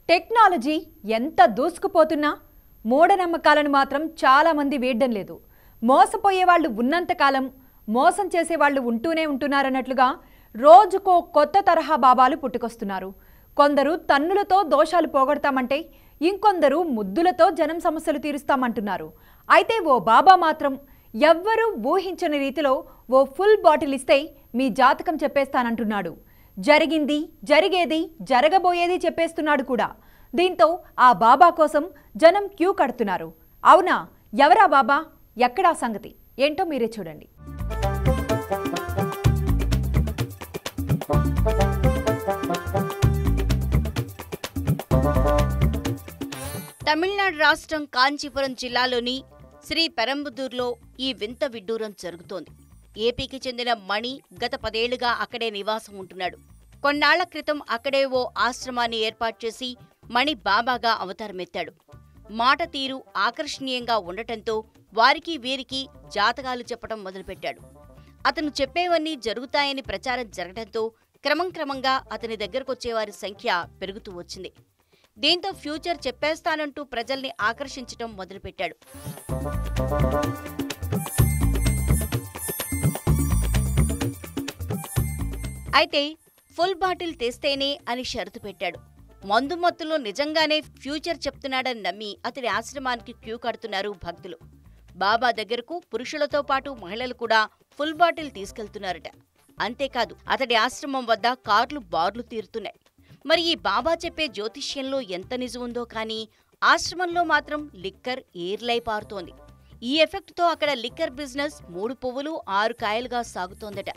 technology ఎంత దూసుకుపోతున్నా మూఢనమ్మకాలను మాత్రం చాలామంది వీడడం లేదు మోసపోయే వాళ్ళు ఉన్నంతకాలం మోసం చేసేవాళ్ళు ఉంటూనే ఉంటున్నారన్నట్లుగా రోజుకో కొత్త తరహా బాబాలు పుట్టుకొస్తున్నారు కొందరు తన్నులతో దోషాలు పోగొడతామంటే ఇంకొందరు ముద్దులతో జనం సమస్యలు తీరుస్తామంటున్నారు అయితే ఓ బాబా మాత్రం ఎవ్వరూ ఊహించని రీతిలో ఓ ఫుల్ బాటిల్ ఇస్తే మీ జాతకం చెప్పేస్తానంటున్నాడు జరిగింది జరిగేది జరగబోయేది చెప్పేస్తున్నాడు కూడా దీంతో ఆ బాబా కోసం జనం క్యూ కడుతున్నారు అవునా ఎవరా బాబా ఎక్కడా సంగతి ఏంటో మీరే చూడండి తమిళనాడు రాష్ట్రం కాంచీపురం జిల్లాలోని శ్రీ పెరంబుదూర్లో ఈ వింత విడ్డూరం జరుగుతోంది ఏపీకి చెందిన మణి గత పదేళ్లుగా అక్కడే నివాసం ఉంటున్నాడు కొన్నాళ్ల క్రితం అక్కడే ఓ ఆశ్రమాన్ని ఏర్పాటు చేసి మణి బాబాగా అవతారమెత్తాడు మాట తీరు ఆకర్షణీయంగా ఉండటంతో వారికి వీరికి జాతకాలు చెప్పడం మొదలుపెట్టాడు అతను చెప్పేవన్నీ జరుగుతాయని ప్రచారం జరగడంతో క్రమం క్రమంగా అతని దగ్గరకొచ్చేవారి సంఖ్య పెరుగుతూ వచ్చింది దీంతో ఫ్యూచర్ చెప్పేస్తానంటూ ప్రజల్ని ఆకర్షించడం మొదలుపెట్టాడు అయితే ఫుల్ బాటిల్ తెస్తేనే అని షరతు పెట్టాడు మందు మత్తులో నిజంగానే ఫ్యూచర్ చెప్తున్నాడని నమ్మి అతడి ఆశ్రమానికి క్యూ కడుతున్నారు భక్తులు బాబా దగ్గరకు పురుషులతో పాటు మహిళలు కూడా ఫుల్ బాటిల్ తీసుకెళ్తున్నారట అంతేకాదు అతడి ఆశ్రమం వద్ద కార్లు బార్లు తీరుతున్నాయి మరి ఈ బాబా చెప్పే జ్యోతిష్యంలో ఎంత నిజం ఉందో కానీ ఆశ్రమంలో మాత్రం లిక్కర్ ఏర్లై పారుతోంది ఈ ఎఫెక్ట్తో అక్కడ లిక్కర్ బిజినెస్ మూడు పువ్వులు ఆరు కాయలుగా సాగుతోందట